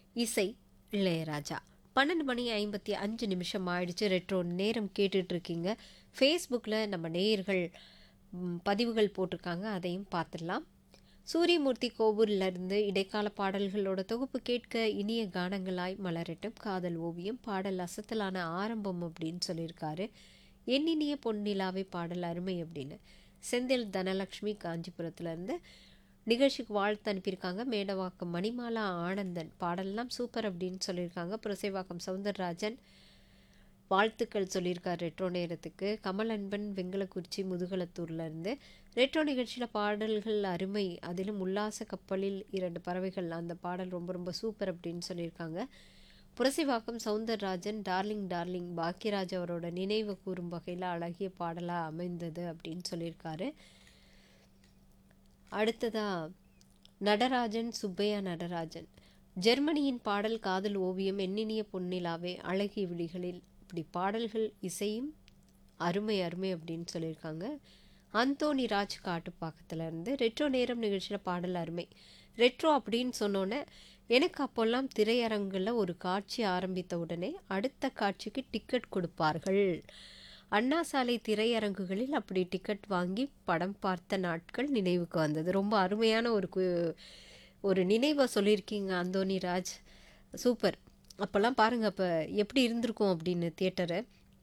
இசை இளையராஜா பன்னெண்டு மணி ஐம்பத்தி அஞ்சு நிமிஷம் ஆயிடுச்சு ரெட்ரோ நேரம் கேட்டுட்டு இருக்கீங்க ஃபேஸ்புக்கில் நம்ம நேயர்கள் ம், பதிவுகள் போட்டிருக்காங்க அதையும் பார்த்துடலாம் சூரியமூர்த்தி கோவூர்ல இருந்து இடைக்கால பாடல்களோட தொகுப்பு கேட்க இனிய கானங்களாய் மலரட்டும் காதல் ஓவியம் பாடல் அசத்தலான ஆரம்பம் அப்படின்னு சொல்லியிருக்காரு என் இனிய பொன்னிலாவை பாடல் அருமை அப்படின்னு செந்தில் தனலக்ஷ்மி காஞ்சிபுரத்துல இருந்து நிகழ்ச்சிக்கு வாழ்த்து அனுப்பியிருக்காங்க மேடவாக்கம் மணிமாலா ஆனந்தன் பாடல்லாம் சூப்பர் அப்படின்னு சொல்லியிருக்காங்க புரசைவாக்கம் சவுந்தரராஜன் வாழ்த்துக்கள் சொல்லியிருக்கார் ரெட்ரோ நேரத்துக்கு கமல் அன்பன் வெங்கலக்குறிச்சி முதுகலத்தூர்ல இருந்து ரெட்ரோ நிகழ்ச்சியில் பாடல்கள் அருமை அதிலும் உல்லாச கப்பலில் இரண்டு பறவைகள் அந்த பாடல் ரொம்ப ரொம்ப சூப்பர் அப்படின்னு சொல்லியிருக்காங்க புரசிவாக்கம் சவுந்தரராஜன் டார்லிங் டார்லிங் பாக்கியராஜ் அவரோட நினைவு கூறும் வகையில் அழகிய பாடலாக அமைந்தது அப்படின்னு சொல்லியிருக்காரு அடுத்ததா நடராஜன் சுப்பையா நடராஜன் ஜெர்மனியின் பாடல் காதல் ஓவியம் எண்ணினிய பொன்னிலாவே அழகிய விழிகளில் இப்படி பாடல்கள் இசையும் அருமை அருமை அப்படின்னு சொல்லியிருக்காங்க அந்தோனி ராஜ் காட்டுப்பாக்கத்துல இருந்து ரெட்ரோ நேரம் நிகழ்ச்சியில் பாடல் அருமை ரெட்ரோ அப்படின்னு சொன்னோன்னே எனக்கு அப்போல்லாம் திரையரங்குல ஒரு காட்சி ஆரம்பித்த உடனே அடுத்த காட்சிக்கு டிக்கெட் கொடுப்பார்கள் அண்ணா சாலை திரையரங்குகளில் அப்படி டிக்கெட் வாங்கி படம் பார்த்த நாட்கள் நினைவுக்கு வந்தது ரொம்ப அருமையான ஒரு கு- ஒரு நினைவை சொல்லியிருக்கீங்க அந்தோனி ராஜ் சூப்பர் அப்போல்லாம் பாருங்க அப்போ எப்படி இருந்திருக்கும் அப்படின்னு தியேட்டரை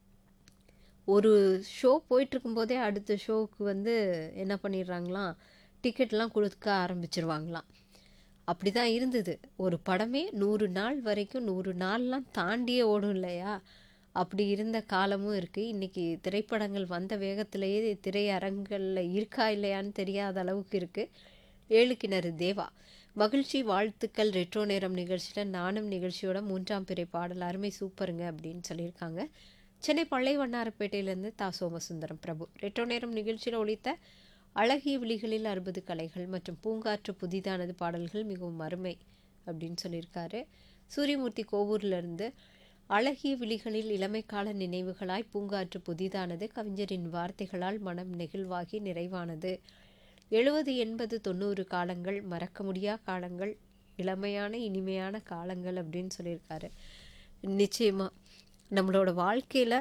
ஒரு ஷோ போயிட்டுருக்கும்போதே அடுத்த ஷோவுக்கு வந்து என்ன பண்ணிடுறாங்களாம் டிக்கெட்லாம் கொடுக்க ஆரம்பிச்சிருவாங்களாம் அப்படி தான் இருந்தது ஒரு படமே நூறு நாள் வரைக்கும் நூறு நாள்லாம் தாண்டியே ஓடும் இல்லையா அப்படி இருந்த காலமும் இருக்குது இன்றைக்கி திரைப்படங்கள் வந்த வேகத்திலேயே திரையரங்களில் இருக்கா இல்லையான்னு தெரியாத அளவுக்கு இருக்குது ஏழு கிணறு தேவா மகிழ்ச்சி வாழ்த்துக்கள் ரெட்ரோ நேரம் நிகழ்ச்சியில் நானும் நிகழ்ச்சியோட மூன்றாம் பிறை பாடல் அருமை சூப்பருங்க அப்படின்னு சொல்லியிருக்காங்க சென்னை பள்ளை வண்ணாரப்பேட்டையிலேருந்து தா சோமசுந்தரம் பிரபு ரெட்ரோ நேரம் நிகழ்ச்சியில் ஒழித்த அழகிய விழிகளில் அறுபது கலைகள் மற்றும் பூங்காற்று புதிதானது பாடல்கள் மிகவும் அருமை அப்படின்னு சொல்லியிருக்காரு சூரியமூர்த்தி கோவூர்ல இருந்து அழகிய விழிகளில் இளமைக்கால நினைவுகளாய் பூங்காற்று புதிதானது கவிஞரின் வார்த்தைகளால் மனம் நெகிழ்வாகி நிறைவானது எழுபது எண்பது தொண்ணூறு காலங்கள் மறக்க முடியா காலங்கள் இளமையான இனிமையான காலங்கள் அப்படின்னு சொல்லியிருக்காரு நிச்சயமா நம்மளோட வாழ்க்கையில்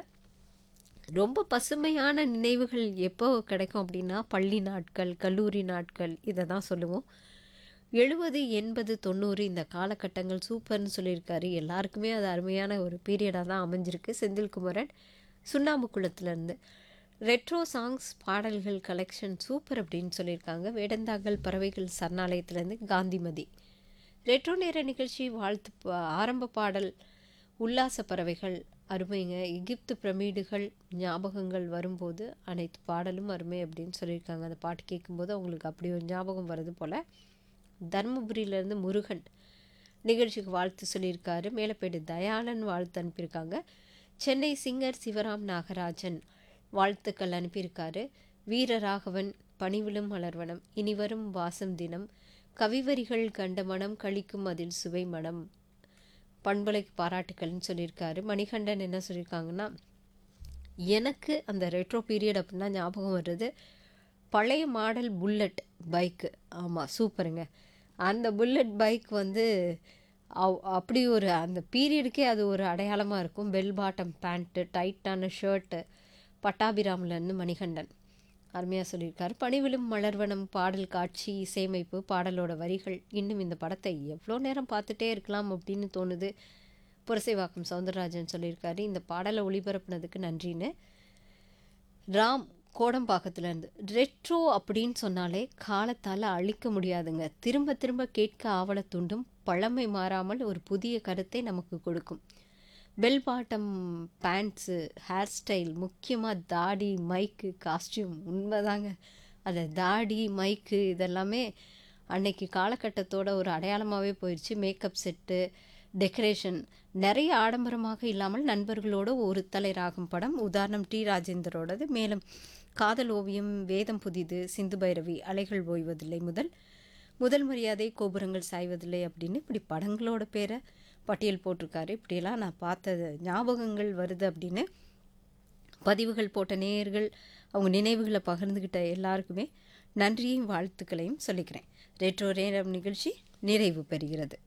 ரொம்ப பசுமையான நினைவுகள் எப்போ கிடைக்கும் அப்படின்னா பள்ளி நாட்கள் கல்லூரி நாட்கள் இதை தான் சொல்லுவோம் எழுபது எண்பது தொண்ணூறு இந்த காலகட்டங்கள் சூப்பர்னு சொல்லியிருக்காரு எல்லாருக்குமே அது அருமையான ஒரு பீரியடாக தான் அமைஞ்சிருக்கு செந்தில்குமரன் சுண்ணாம்புக்குளத்துலேருந்து ரெட்ரோ சாங்ஸ் பாடல்கள் கலெக்ஷன் சூப்பர் அப்படின்னு சொல்லியிருக்காங்க வேடந்தாங்கல் பறவைகள் சரணாலயத்துலேருந்து காந்திமதி ரெட்ரோ நேர நிகழ்ச்சி வாழ்த்து பா- ஆரம்ப பாடல் உல்லாச பறவைகள் அருமைங்க எகிப்து பிரமிடுகள் ஞாபகங்கள் வரும்போது அனைத்து பாடலும் அருமை அப்படின்னு சொல்லியிருக்காங்க அந்த பாட்டு கேட்கும்போது அவங்களுக்கு அப்படி ஒரு ஞாபகம் வருது போல் தருமபுரியிலேருந்து முருகன் நிகழ்ச்சிக்கு வாழ்த்து சொல்லியிருக்காரு மேலப்பேடு தயாளன் வாழ்த்து அனுப்பியிருக்காங்க சென்னை சிங்கர் சிவராம் நாகராஜன் வாழ்த்துக்கள் அனுப்பியிருக்காரு வீரராகவன் பணிவிலும் மலர்வனம் இனிவரும் வாசம் தினம் கவிவரிகள் கண்ட மனம் கழிக்கும் அதில் சுவை மனம் பண்பலைக்கு பாராட்டுக்கள்னு சொல்லியிருக்காரு மணிகண்டன் என்ன சொல்லியிருக்காங்கன்னா எனக்கு அந்த ரெட்ரோ பீரியட் அப்படின்னா ஞாபகம் வர்றது பழைய மாடல் புல்லட் பைக்கு ஆமாம் சூப்பருங்க அந்த புல்லட் பைக் வந்து அவ்- அப்படி ஒரு அந்த பீரியடுக்கே அது ஒரு அடையாளமாக இருக்கும் பெல் பாட்டம் பேண்ட்டு டைட்டான ஷர்ட்டு பட்டாபிராமிலேருந்து மணிகண்டன் அருமையாக சொல்லியிருக்காரு பணிவிலும் மலர்வனம் பாடல் காட்சி இசையமைப்பு பாடலோட வரிகள் இன்னும் இந்த படத்தை எவ்வளோ நேரம் பார்த்துட்டே இருக்கலாம் அப்படின்னு தோணுது புரசைவாக்கம் சவுந்தரராஜன் சொல்லியிருக்காரு இந்த பாடலை ஒளிபரப்புனதுக்கு நன்றின்னு ராம் கோடம்பாக்கத்துல இருந்து ரெட்ரோ அப்படின்னு சொன்னாலே காலத்தால் அழிக்க முடியாதுங்க திரும்ப திரும்ப கேட்க ஆவல தூண்டும் பழமை மாறாமல் ஒரு புதிய கருத்தை நமக்கு கொடுக்கும் bell bottom pants hair style முக்கியமாக தாடி மைக்கு காஸ்டியூம் உண்மைதாங்க அந்த தாடி மைக்கு இதெல்லாமே அன்னைக்கு காலகட்டத்தோட ஒரு அடையாளமாகவே போயிடுச்சு மேக்கப் செட்டு டெக்கரேஷன் நிறைய ஆடம்பரமாக இல்லாமல் நண்பர்களோட ஒரு தலை ராகம் படம் உதாரணம் டி ராஜேந்தரோடது மேலும் காதல் ஓவியம் வேதம் புதிது சிந்து பைரவி அலைகள் ஓய்வதில்லை முதல் முதல் மரியாதை கோபுரங்கள் சாய்வதில்லை அப்படின்னு இப்படி படங்களோட பேரை பட்டியல் போட்டிருக்காரு இப்படியெல்லாம் நான் பார்த்தது ஞாபகங்கள் வருது அப்படின்னு பதிவுகள் போட்ட நேயர்கள் அவங்க நினைவுகளை பகிர்ந்துக்கிட்ட எல்லாருக்குமே நன்றியும் வாழ்த்துக்களையும் சொல்லிக்கிறேன் ரெட்ரோ நேரம் நிகழ்ச்சி நிறைவு பெறுகிறது